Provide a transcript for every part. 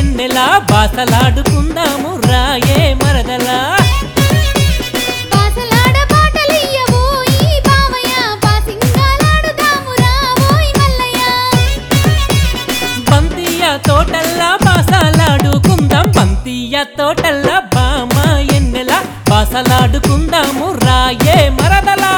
ఎన్నెలా బాసలాడుకుందాము రాయే మరదలా బాసలాడ పాటలియ్యవోయి బావయ్య బాసింగాలాడుదాము రావోయ్ మల్లయ్య బంతియ తోటల్లా బాసలాడుకుందాం బంతియ తోటల్లా బామ ఎన్నెలా బాసలాడుకుందాము రాయే మరదలా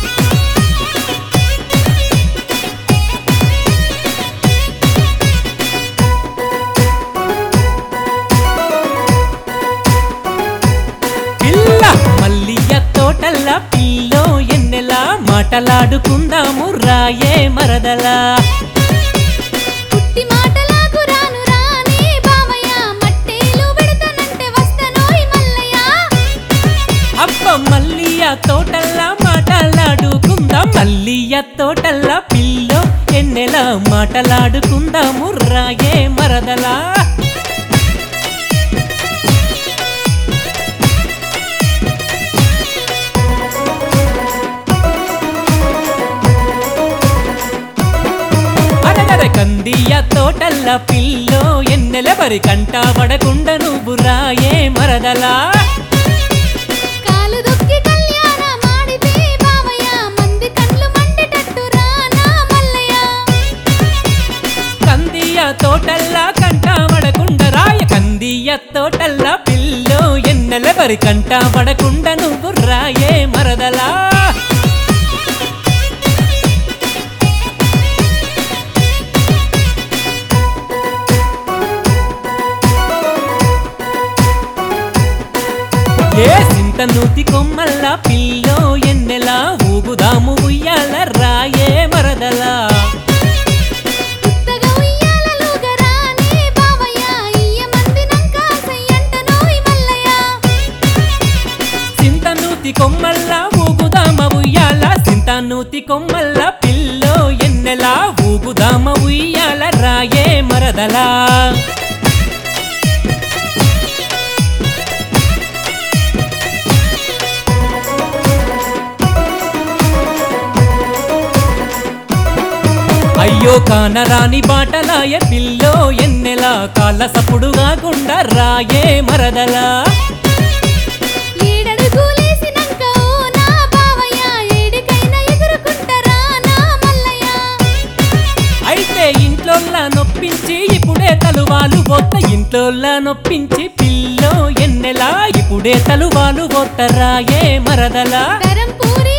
పిల్ల మల్లియ తోటల్ల పిల్లో ఎన్నెలా మాటలాడుకుందాము రాయే మరదలా పుట్టి మాటలకు రాను రానే బావయ్య మట్టేలు పెడతానంటే వస్తనోయ్ మల్లయ్య అబ్బ మల్లియ తోటల్ల మాటలాడుకుందాం మల్లియ తోటల్ల పిల్లో ఎన్నెలా మాటలాడుకుందాము రాయే మరదలా అరగర కందియ తోటల్ల పిల్లో ఎన్నెల బరి కంట పడకుండా నువ్వు రాయే మరదలా కాలు దొక్కి కళ్యాణ మాడితే బావయ్య మంది కళ్ళు మండేటట్టు రానా మల్లయ్య కందియ తోటల్ల కంట పడకుండా రాయ కందియ తోటల్ల పిల్లో ఎన్నెల బరి కంట పడకుండా నువ్వు రాయే మరదలా ఏ సింత నూతి కొమ్మల్ల పిల్లో ఎన్నెలా ఊగుదాము ఉయ్యాల రాయే మరదలా ఉత్తగా ఉయ్యాలలుగా రానే బావయ్య ఇయ్య మందినంక సయ్యంటనోయ్ మల్లయ్య సింతనూతి కొమ్మల్ల ఊగుదామ ఉయ్యాల సింతనూతి కొమ్మల్ల పిల్లో ఎన్నెలా ఊగుదామ ఉయ్యాల రాయే మరదలా అయ్యో కానరాని బాటలాయ పిల్లో ఎన్నెలా కాళ్ళ సప్పుడు కాకుండా రాయే మరదలా ఏడడుగులేసినంక ఓ నా బావయ్య ఏడికైనా ఎగురుకుంటరా నా మల్లయ్య అయితే ఇంట్లోల్లా నొప్పించి ఇప్పుడే తలువాలు పోత ఇంట్లోల్లా నొప్పించి పిల్లో ఎన్నెలా ఇప్పుడే తలువాలు పోతరాయే మరదలా ధరం పూరి